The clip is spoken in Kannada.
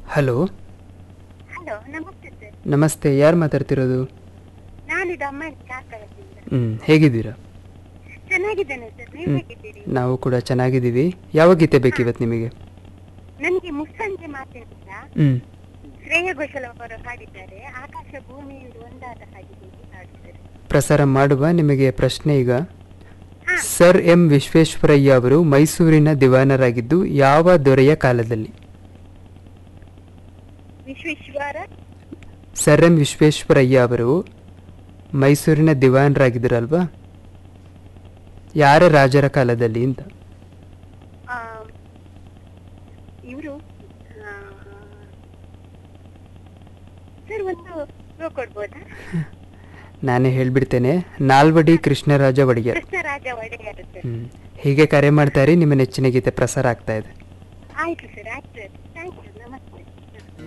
ಹಲೋ ಹಲೋ ನಮಸ್ತೆ ಸರ್ ನಮಸ್ತೆ ಯಾರು ಮಾತಾಡ್ತಿರೋದು ನಾನಿದು ಅಮ್ಮ ಕಾರ್ಕಳದಿಂದ ಹ್ಞೂ ಹೇಗಿದ್ದೀರಾ ಚೆನ್ನಾಗಿದ್ದೇನೆ ಸರ್ ನೀವು ಹೇಗಿದ್ದೀರಿ ನಾವು ಕೂಡ ಚೆನ್ನಾಗಿದ್ದೀವಿ ಯಾವ ಗೀತೆ ಬೇಕಿವತ್ತು ನಿಮಗೆ ನನಗೆ ಮುಸ್ಸಂಜೆ ಮಾತಾಡಿದ ಹ್ಞೂ ಶ್ರೇಯ ಘೋಷಲ್ ಅವರು ಹಾಡಿದ್ದಾರೆ ಆಕಾಶ ಭೂಮಿಯಿಂದ ಒಂದಾದ ಹಾಗೆ ಹೀಗೆ ಹಾಡಿದ್ದಾರೆ ಪ್ರಸಾರ ಮಾಡುವ ನಿಮಗೆ ಪ್ರಶ್ನೆ ಈಗ ಹಾ. ಸರ್ ಎಂ ವಿಶ್ವೇಶ್ವರಯ್ಯ ಅವರು ಮೈಸೂರಿನ ದಿವಾನರಾಗಿದ್ದು ಯಾವ ದೊರೆಯ ಕಾಲದಲ್ಲಿ ವಿಶ್ವೇಶ್ವರ ಸರ್ ಎಂ ವಿಶ್ವೇಶ್ವರಯ್ಯ ಅವರು ಮೈಸೂರಿನ ದಿವಾನರಾಗಿದ್ದರಲ್ವಾ ಯಾರ ರಾಜರ ಕಾಲದಲ್ಲಿ ಅಂತ ಇವರು ಸರ್ ಒಂದು ರೋ ಕೊಡ್ಬೋದಾ ನಾನೇ ಹೇಳ್ಬಿಡ್ತೇನೆ ನಾಲ್ವಡಿ ಕೃಷ್ಣರಾಜ ಒಡೆಯರ್ ಕೃಷ್ಣರಾಜ ಒಡೆಯರ್ ಸರ್ ಹ್ಮ್. ಹೀಗೆ ಕರೆ ಮಾಡ್ತಾರೆ ನಿಮ್ಮ ನೆಚ್ಚಿನ ಗೀತೆ ಪ್ರಸಾರ ಆಗ್ತಾ ಇದೆ ಆಯ್ತು ಸರ್ ಆಯ್ತು ಸರ್ ಥ್ಯಾಂಕ್ ಯು ನಮಸ್ತೆ